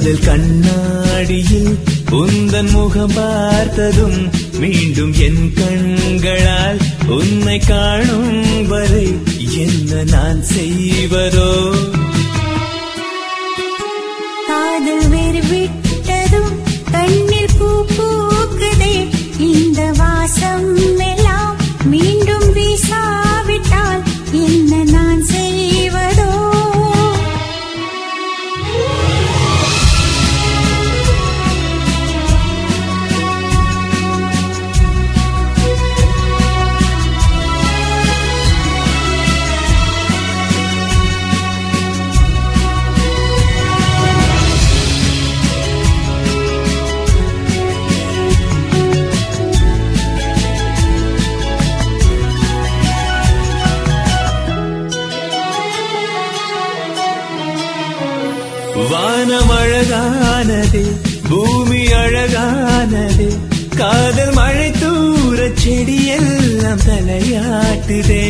காதல் கண்ணாடியில் உந்தன் முகம் பார்த்ததும் மீண்டும் என் கண்களால் உன்னை காணும் வரை என்ன நான் செய்வதோ காதல் வேறு விட்டதும் கண்ணில் பூ பூக்குதே இந்த வாசம் எல்லாம் மீண்டும் வீசாவிட்டால் என்ன நான் செய்வதோ வானம் அழகானது பூமி அழகானது காதல் மழை தூர செடியெல்லாம் தலையாட்டுதே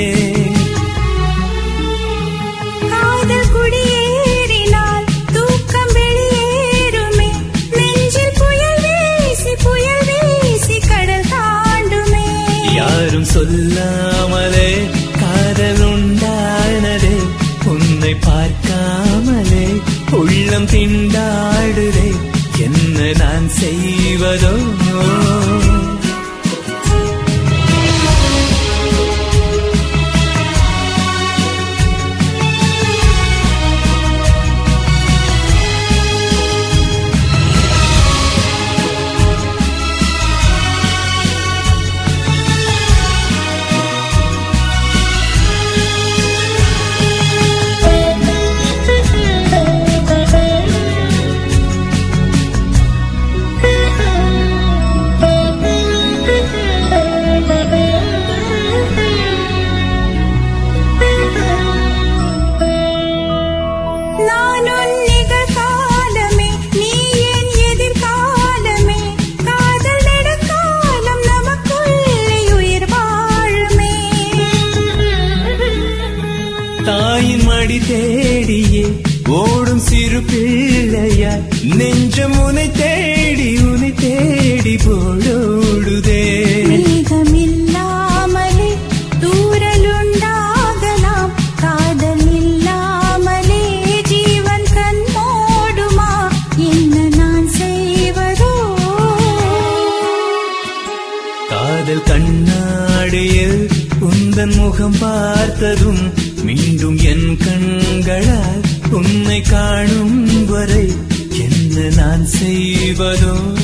காதல் குடியேறினால் தூக்கம் வெளியேறுமே நெஞ்சில் புயல் வீசி புயல் வீசி கடல் தாண்டுமே யாரும் சொல்லாமலே காதல் உண்டானதே உன்னை பார்க்காமலே உள்ளம் திண்டாடுதே என்ன நான் செய்வதோ நான் உன் நிகழ்காலமே நீ என் எதிர்காலமே காதல் நெடுங்காலம் நமக்குள்ளே உயிர் வாழுமே தாயின் மடி தேடியே ஓடும் சிறு பிள்ளையா நெஞ்சம் உனை தேடி உனை தேடி போடோடுதே மேகமில்லாமலே தூரலுண்டாகலாம் காதல் இல்லாமலே ஜீவன் கண்ணோடுமா என்ன நான் செய்வதோ காதல் கண்ணாடியில் உந்தன் முகம் பார்த்ததும் மீண்டும் என் கண்களால் உன்னை காணும் வரை என்ன நான் செய்வதோ